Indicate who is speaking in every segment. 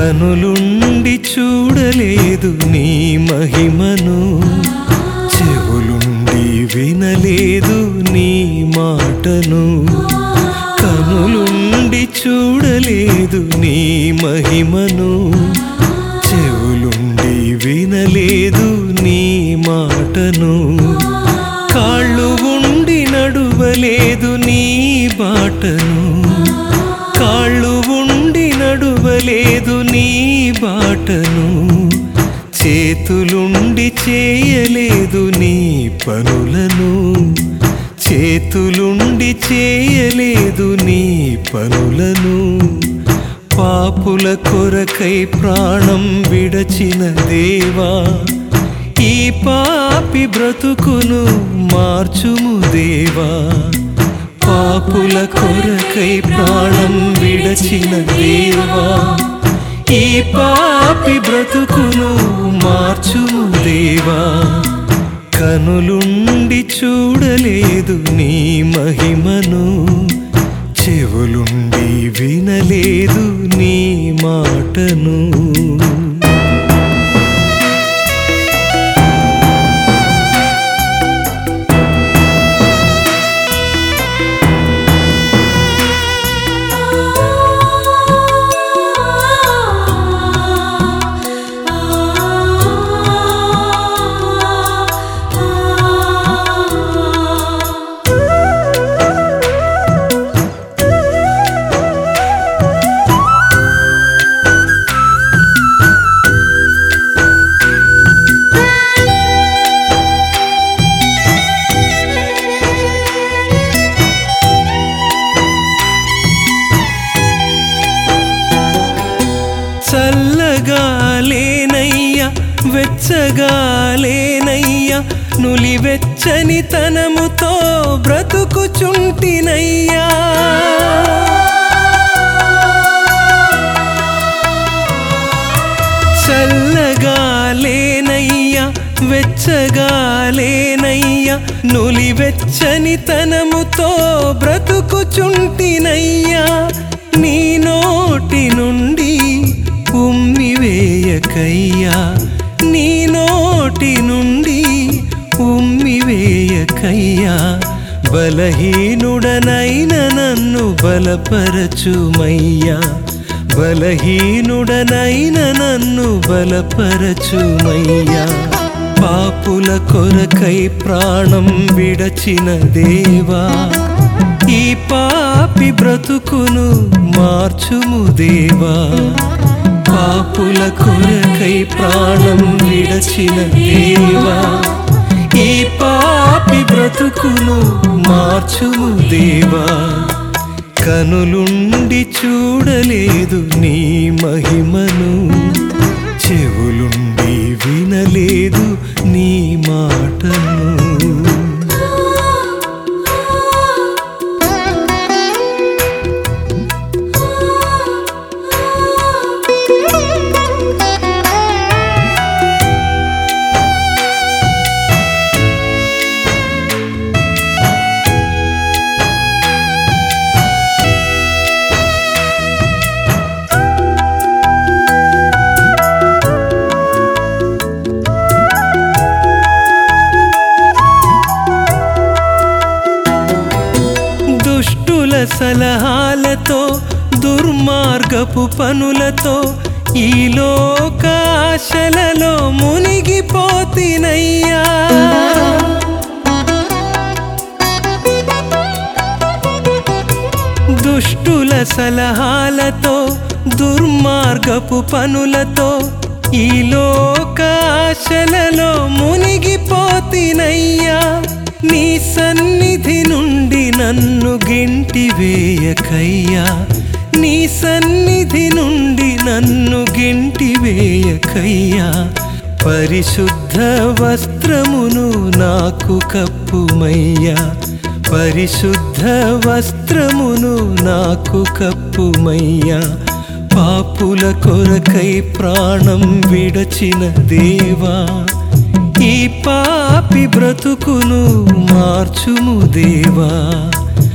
Speaker 1: కనులుండి చూడలేదు నీ మహిమను చెవులుండి వినలేదు నీ మాటను కనులుండి చూడలేదు నీ మహిమను చెవులుండి వినలేదు నీ మాటను కాళ్ళు ఉండి నడువలేదు నీ బాటను కాళ్ళు ఉండి నడువలేదు నీ బాటను చేతులుండి చేయలేదు నీ పనులను చేతులుండి చేయలేదు నీ పనులను పాపుల కొరకై ప్రాణం విడచిన దేవా ఈ పాపి బ్రతుకును మార్చుము దేవా పాపుల కొరకై ప్రాణం విడచిన దేవా ఈ పాపి బ్రతుకును మార్చుము దేవా కనులుండి చూడలేదు నీ మహిమను చెవులుండి వినలేదు నీ మాటను చల్లగా లేనయ్యా వెచ్చగా లేనయ్యా నులివెచ్చని తనముతో బ్రతుకుచుంటినయ్యా చల్లగా లేనయ్యా వెచ్చగా లేనయ్యా నులివెచ్చని తనముతో బ్రతుకుచుంటినయ్యా నీ నోటి నుండి ఉమ్మి వేయకయ్యా నీ నోటి నుండి ఉమ్మి వేయకయ్యా బలహీనుడనైన నన్ను బలపరచుమయ్యా బలహీనుడనైన నన్ను బలపరచుమయ్యా పాపుల కొరకై ప్రాణం విడచిన దేవా ఈ పాపి బ్రతుకును మార్చుము దేవా పాపుల కొరకై ప్రాణం విడచిన దేవా ఈ పాపి బ్రతుకును మార్చుము దేవా కనులుండి చూడలేదు నీ మహిమను చెవులుండి వినలేదు నీ మాటను దుష్టుల సలహాలతో దుర్మార్గపు పనులతో ఈ లోకాశలలో మునిగిపోతినయ్యా దుష్టుల సలహాలతో దుర్మార్గపు పనులతో ఈ లోకాశలలో మునిగిపోతినయ్యా నీ సన్నిధి నుండి నన్ను గింటి వేయకయ్యా నీ సన్నిధి నుండి నన్ను గింటి వేయకయ్యా పరిశుద్ధ వస్త్రమును నాకు కప్పుమయ్యా పరిశుద్ధ వస్త్రమును నాకు కప్పుమయ్యా పాపుల కొరకై ప్రాణం విడచిన దేవా ఈ పాపి బ్రతుకును మార్చుము దేవా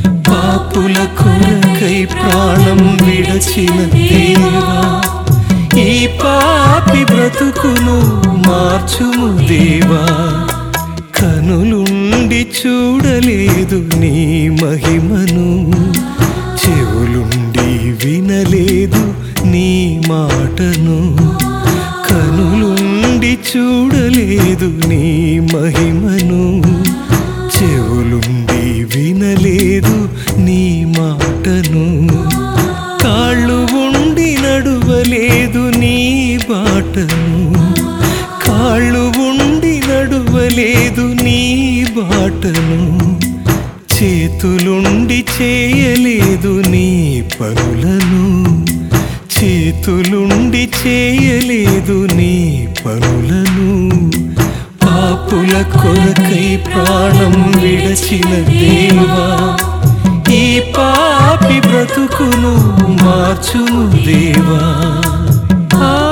Speaker 1: పాపుల కొరకై ప్రాణం విడచిన దేవా ఈ పాపి బ్రతుకును మార్చుము దేవా కనులుండి చూడలేదు నీ మహిమను చెవులుండి వినలేదు నీ మాటను కనులుండి చూడలేదు నీ మహిమను చెవులుండి వినలేదు నీ మాటను కాళ్ళు ఉండి నడువలేదు నీ బాటను కాళ్ళు ఉండి నడువలేదు నీ బాటను చేతులుండి చేయలేదు నీ పనులను చేతులుండి చేయలేదు నీ పనులను పాపుల కొరకై ప్రాణం విడచిన దేవా ఈ పాపి బ్రతుకును మార్చుము దేవా ఆ